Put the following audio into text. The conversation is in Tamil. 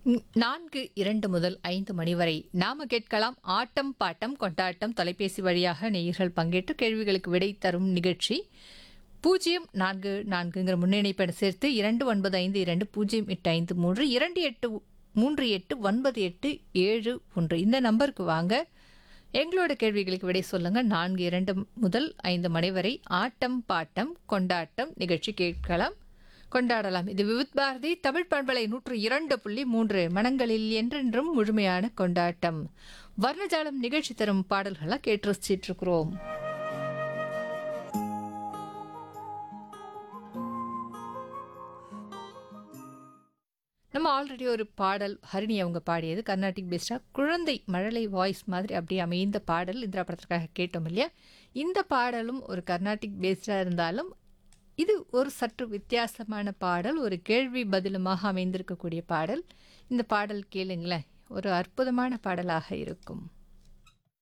ம், நான்கு இரண்டு முதல் ஐந்து மணி வரை நாம கேட்கலாம் ஆட்டம் பாட்டம் கொண்டாட்டம் தொலைபேசி வழியாக நேயர்கள் பங்கேற்று கேள்விகளுக்கு விடை தரும் நிகழ்ச்சி பூஜ்ஜியம் நான்கு நான்குங்கிற முன்னிணைப்பை சேர்த்து இரண்டு ஒன்பது ஐந்து இரண்டு பூஜ்ஜியம் எட்டு ஐந்து மூன்று இரண்டு எட்டு மூன்று எட்டு ஒன்பது எட்டு ஏழு ஒன்று இந்த நம்பருக்கு வாங்க எங்களோட கேள்விகளுக்கு விடை சொல்லுங்க நான்கு இரண்டு முதல் ஐந்து மணி வரை ஆட்டம் பாட்டம் கொண்டாட்டம் நிகழ்ச்சி கேட்கலாம் கொண்டாடலாம் இது விவித் பாரதி தமிழ் பண்பலை நூற்று இரண்டு புள்ளி மூன்று மனங்களில் என்றென்றும் முழுமையான கொண்டாட்டம் வர்ணஜாலம் நிகழ்ச்சி தரும் பாடல்களை கேட்டு ரசிச்சிட்டு இருக்கிறோம் நம்ம ஆல்ரெடி ஒரு பாடல் ஹரிணி அவங்க பாடியது கர்நாடிக் பேஸ்டாக குழந்தை மழலை வாய்ஸ் மாதிரி அப்படியே அமைந்த பாடல் இந்திரா படத்திற்காக கேட்டோம் இல்லையா இந்த பாடலும் ஒரு கர்நாடிக் பேஸ்டாக இருந்தாலும் இது ஒரு சற்று வித்தியாசமான பாடல் ஒரு கேள்வி பதிலுமாக அமைந்திருக்கக்கூடிய பாடல் இந்த பாடல் கேளுங்களேன் ஒரு அற்புதமான பாடலாக இருக்கும்